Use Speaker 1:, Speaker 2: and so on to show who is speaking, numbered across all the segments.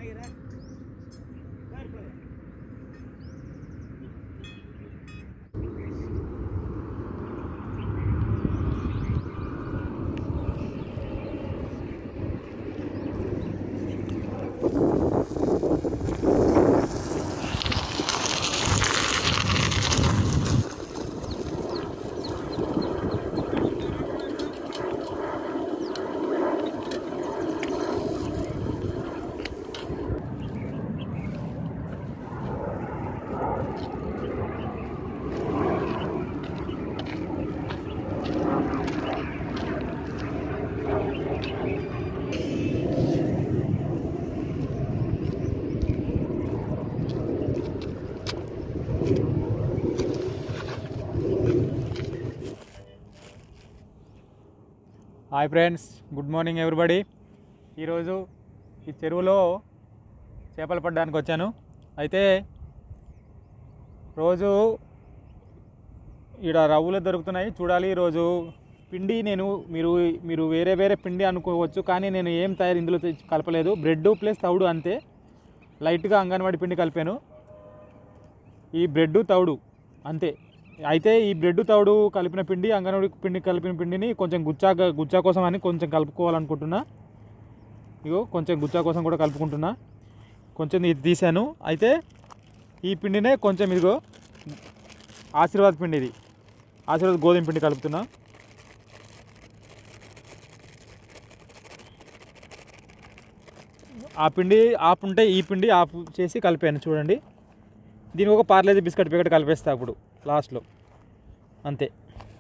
Speaker 1: hi friends good morning everybody ఈరోజు ఈ చెరువులో చేపలు పడడానికి వచ్చాను అయితే రోజు ఈడ రవ్వులు దొరుకుతున్నాయి చూడాలి ఈరోజు పిండి నేను మీరు మీరు వేరే వేరే పిండి అనుకోవచ్చు కానీ నేను ఏం తయారు ఇందులో తెచ్చి కలపలేదు బ్రెడ్ ప్లస్ తౌడు అంతే లైట్గా అంగన్వాడి పిండి కలిపాను ఈ బ్రెడ్ తౌడు అంతే అయితే ఈ బ్రెడ్ తౌడు కలిపిన పిండి అంగన్వాడి పిండి కలిపిన పిండిని కొంచెం గుచ్చా గుచ్చా కోసం అని కొంచెం కలుపుకోవాలనుకుంటున్నా ఇగో కొంచెం గుచ్చా కోసం కూడా కలుపుకుంటున్నా కొంచెం ఇది తీసాను అయితే ఈ పిండినే కొంచెం ఇదిగో ఆశీర్వాద్ పిండి ఇది ఆశీర్వాద్ గోధుమ పిండి కలుపుతున్నా ఆ పిండి ఆఫ్ ఉంటే ఈ పిండి ఆఫ్ చేసి కలిపాను చూడండి దీనికి ఒక పార్లేజీ బిస్కెట్ ప్యాకెట్ కలిపేస్తా అప్పుడు లాస్ట్లో అంతే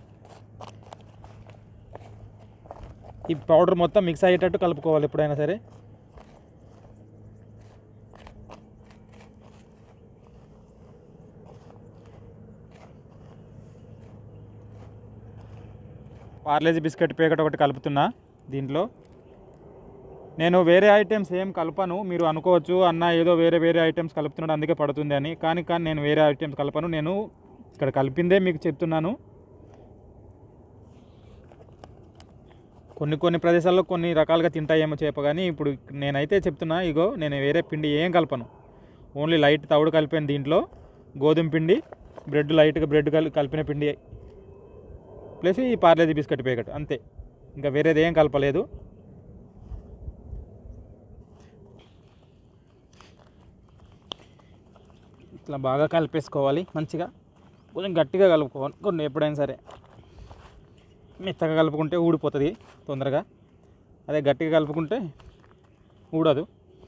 Speaker 1: ఈ పౌడర్ మొత్తం మిక్స్ అయ్యేటట్టు కలుపుకోవాలి ఎప్పుడైనా సరే పార్లేజీ బిస్కెట్ ప్యాకెట్ ఒకటి కలుపుతున్నా దీంట్లో నేను వేరే ఐటమ్స్ ఏం కలపను మీరు అనుకోవచ్చు అన్న ఏదో వేరే వేరే ఐటమ్స్ కలుపుతున్నాడు అందుకే పడుతుంది అని కానీ కానీ నేను వేరే ఐటమ్స్ కలపను నేను ఇక్కడ కలిపిందే మీకు చెప్తున్నాను కొన్ని కొన్ని ప్రదేశాల్లో కొన్ని రకాలుగా తింటాయేమో చేప కానీ ఇప్పుడు నేనైతే చెప్తున్నా ఇగో నేను వేరే పిండి ఏం కలపను ఓన్లీ లైట్ తవుడు కలిపాను దీంట్లో గోధుమ పిండి బ్రెడ్ లైట్గా బ్రెడ్ కలి కలిపిన పిండి ప్లస్ ఈ పార్లేజీ బిస్కెట్ ప్యాకెట్ అంతే ఇంకా వేరేది ఏం కలపలేదు ఇట్లా బాగా కలిపేసుకోవాలి మంచిగా కొంచెం గట్టిగా కలుపుకోవాలి కొన్ని ఎప్పుడైనా సరే మెత్తగా కలుపుకుంటే ఊడిపోతుంది తొందరగా అదే గట్టిగా కలుపుకుంటే ఊడదు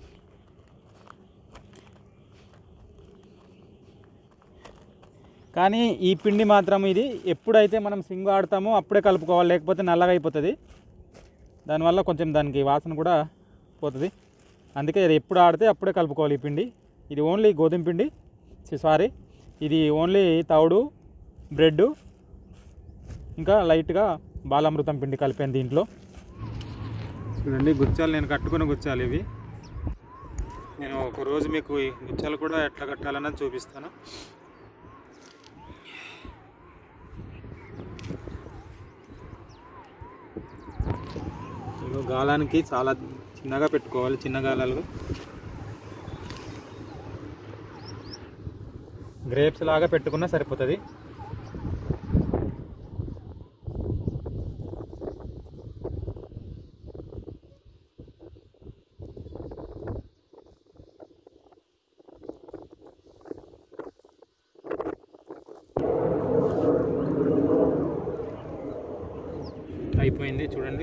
Speaker 1: కానీ ఈ పిండి మాత్రం ఇది ఎప్పుడైతే మనం సింగు ఆడతామో అప్పుడే కలుపుకోవాలి లేకపోతే నల్లగా అయిపోతుంది దానివల్ల కొంచెం దానికి వాసన కూడా పోతుంది అందుకే ఇది ఎప్పుడు ఆడితే అప్పుడే కలుపుకోవాలి ఈ పిండి ఇది ఓన్లీ గోధుమ పిండి సారీ ఇది ఓన్లీ తవుడు బ్రెడ్ ఇంకా లైట్గా బాలామృతం పిండి కలిపాను దీంట్లో చూడండి గుచ్చాలు నేను కట్టుకుని గుచ్చాలు ఇవి నేను ఒక రోజు మీకు ఈ గుచ్చాలు కూడా ఎట్లా కట్టాలన్నది చూపిస్తాను ఇగో గాలానికి చాలా చిన్నగా పెట్టుకోవాలి చిన్న గాలాలు గ్రేప్స్ లాగా పెట్టుకున్నా సరిపోతుంది అయిపోయింది చూడండి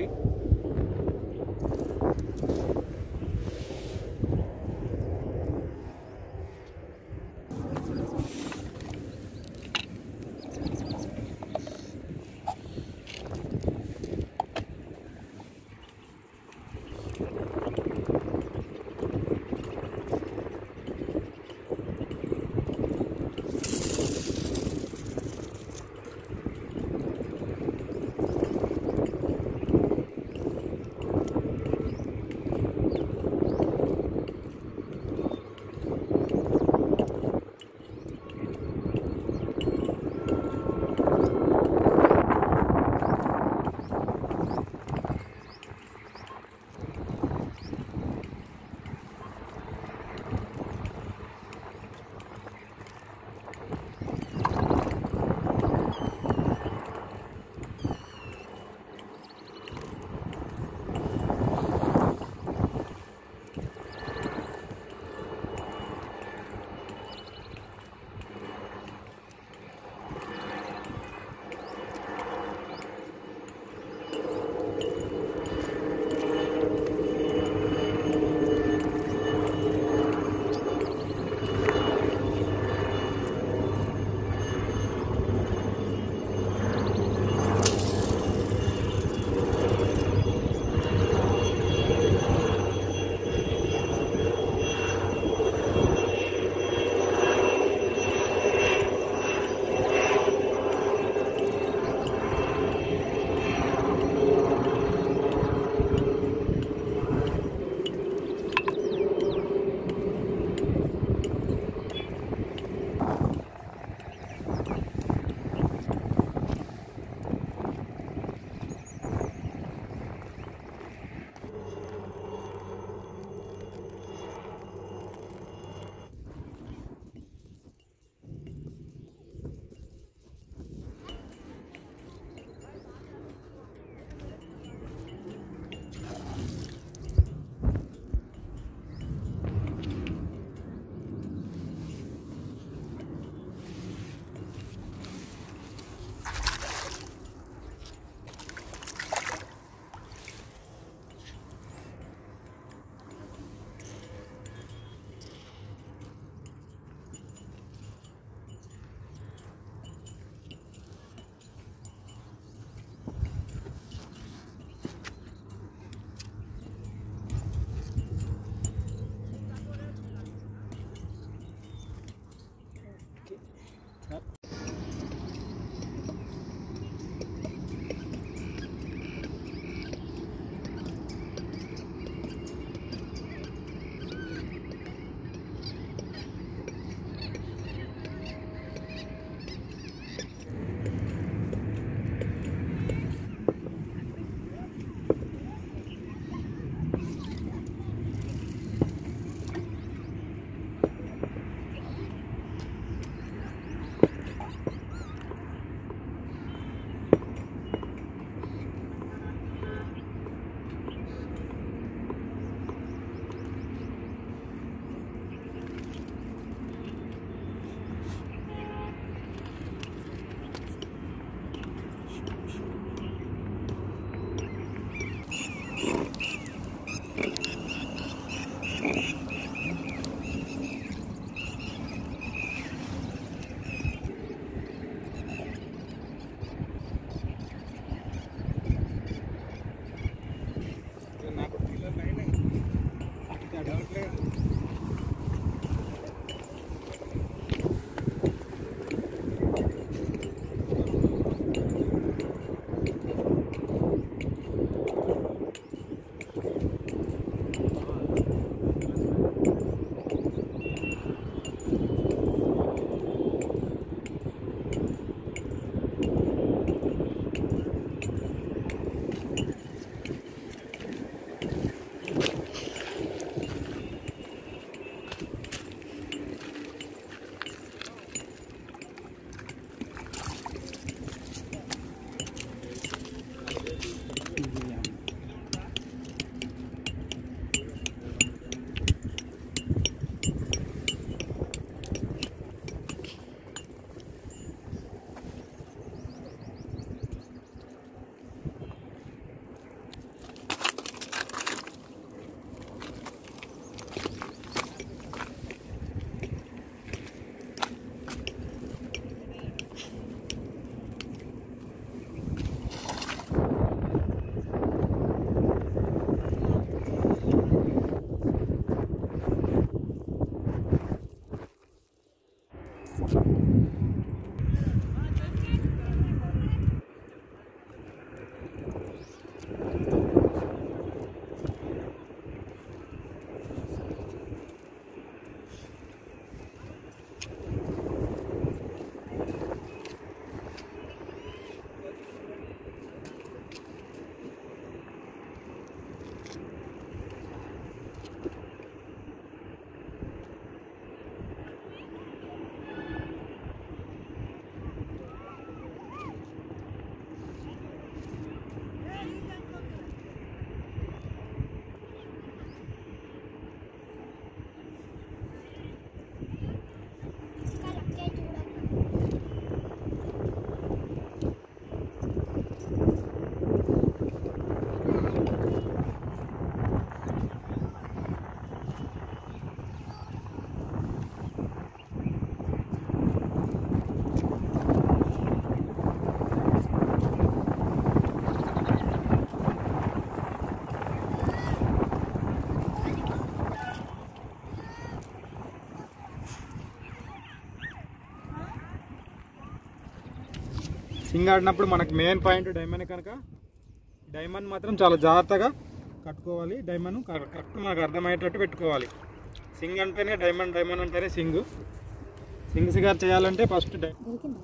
Speaker 1: సింగ్ ఆడినప్పుడు మనకు మెయిన్ పాయింట్ డైమండ్ కనుక డైమండ్ మాత్రం చాలా జాగ్రత్తగా కట్టుకోవాలి డైమండ్ కరెక్ట్ మనకు అర్థమయ్యేటట్టు పెట్టుకోవాలి సింగ్ అంటేనే డైమండ్ డైమండ్ అంటేనే సింగ్ సింగ్ సిగార్ చేయాలంటే ఫస్ట్ డై
Speaker 2: దొరికిందా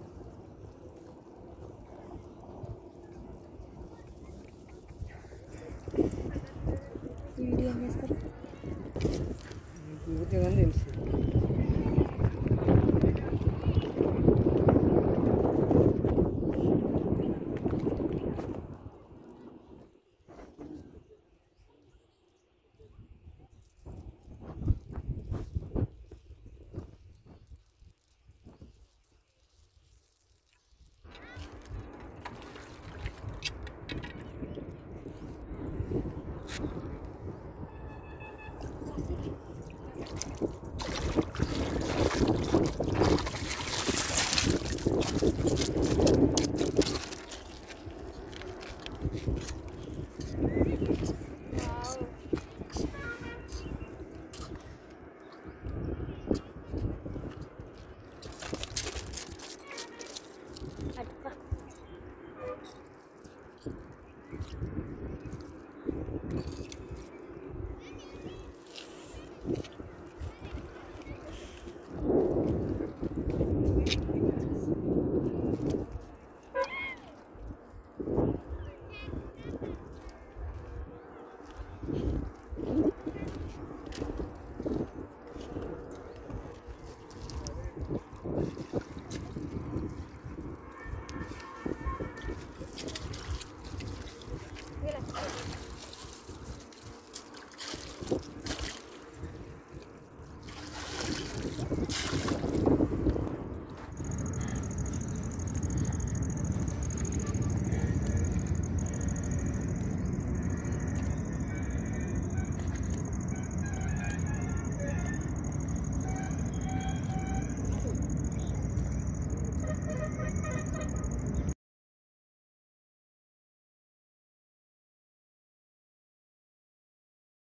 Speaker 2: ఈ వీడియో ఏం చేస్తారు
Speaker 3: తెలుసు